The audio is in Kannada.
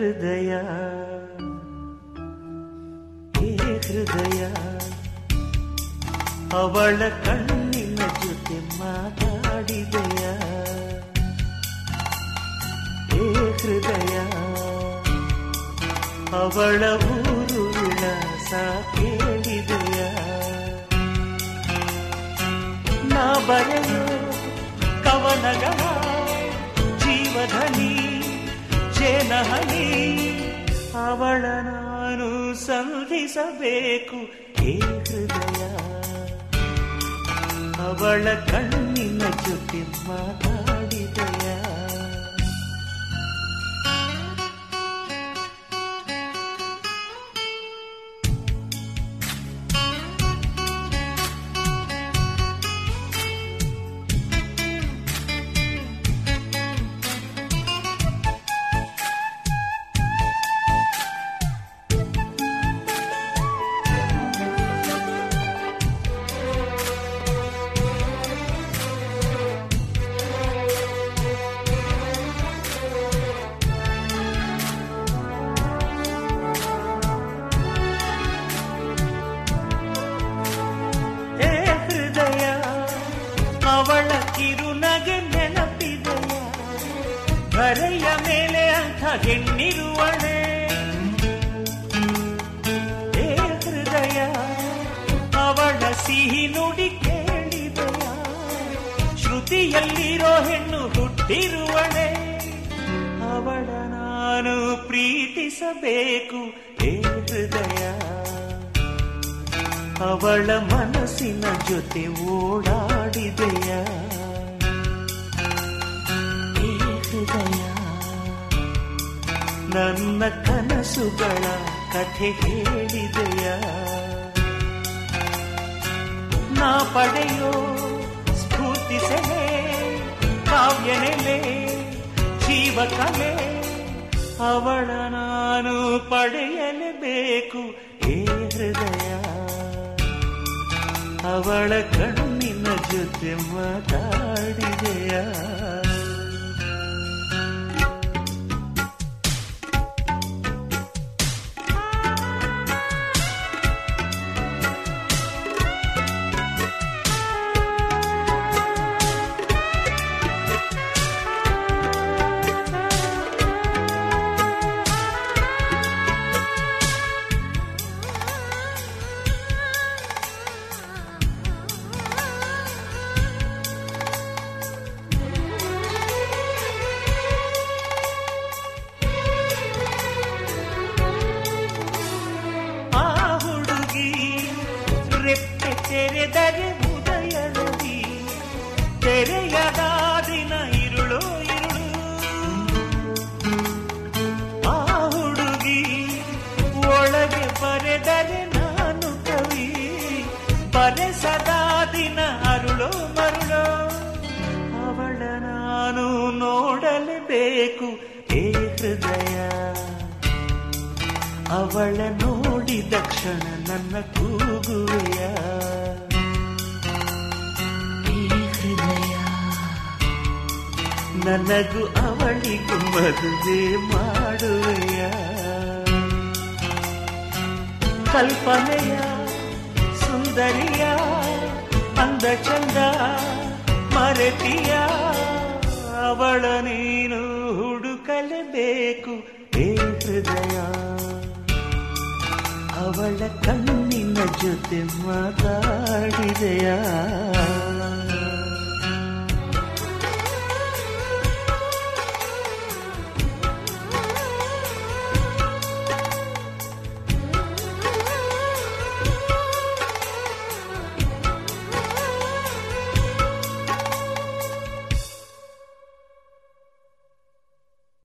ಹೃದಯ ಏ ಹೃದಯ ಅವಳ ಕಣ್ಣಿನ ಜೊತೆ ಮಾತಾಡಿದೆಯ ಏ ಹೃದಯ ಅವಳ ಊರು ವಿಳಾಸ ಕೇಳಿದೆಯ ನಾ ಬರೆಯೋ ಕವನಗಳ ಜೀವಧನಿ ಜೇನಹನಿ ಅವಳ ನಾನು ಸಂಧಿಸಬೇಕು ಏ ಹೃದಯ ಅವಳ ಕಣ್ಣಿನ ಜೊತೆ ಮಾತಾಡಿದೆಯ ಏ ಹೃದಯ ಅವಳ ಕಿರುನಗೆ ನೆನಪಿದೆಯ ಬರೆಯ ಮೇಲೆ ಅಂಥ ಹೆಣ್ಣಿರುವಳೆ ಏ ಹೃದಯ ಅವಳ ಸಿಹಿ ನುಡಿ ಕೇಳಿದೆಯ ಶ್ರುತಿಯಲ್ಲಿರೋ ಹೆಣ್ಣು ಹುಟ್ಟಿರುವಳೆ ಅವಳ ನಾನು ಪ್ರೀತಿಸಬೇಕು ಏ ಹೃದಯ ಅವಳ ಮನಸ್ಸಿನ ಜೊತೆ ಓಡಾಡಿದೆಯ ಈ ಹೃದಯ ನನ್ನ ಕನಸುಗಳ ಕಥೆ ಹೇಳಿದೆಯ ನಾ ಪಡೆಯೋ ಸ್ಫೂರ್ತಿ ಸೆಲೆ ಕಾವ್ಯ ನೆಲೆ ಜೀವ ಕಲೆ ಅವಳ ನಾನು ಪಡೆಯಲೇಬೇಕು ಏ ಹೃದಯ ಅವಳ ಕಣ್ಣಿನ ಜೊತೆ ಮಾತಾಡಿದೆಯ ಆ ಹುಡುಗಿ ರೆಪ್ಪೆ ತೆರೆದರೆ ಉದಯ ನುಡಿ ತೆರೆಯದ ದಿನ ಇರುಳು ಇರುಳು ಆ ಹುಡುಗಿ ಒಳಗೆ ಬರೆದರೆ ನಾನು ಕವಿ ಬರೆಸದ ದಿನ ಅರುಳು ಮರುಳು ಅವಳ ನಾನು ನೋಡಲೇಬೇಕು ಏ ಹೃದಯ ಅವಳ ನೋಡಿದ ಕ್ಷಣ ನನ್ನ ಕೂಗುವೆಯ ಈ ಹೃದಯ ನನಗೂ ಅವಳಿಗೂ ಮದುವೆ ಮಾಡುವೆಯ ಕಲ್ಪನೆಯ ಸುಂದರಿಯ ಅಂದ ಚಂದ ಮರೆತಿಯ ಅವಳ ನೀನು ಹುಡುಕಲೇಬೇಕು ಏ ಹೃದಯ ಅವಳ ಕಣ್ಣಿನ ಜೊತೆ ಮಾತಾಡಿದೆಯಾ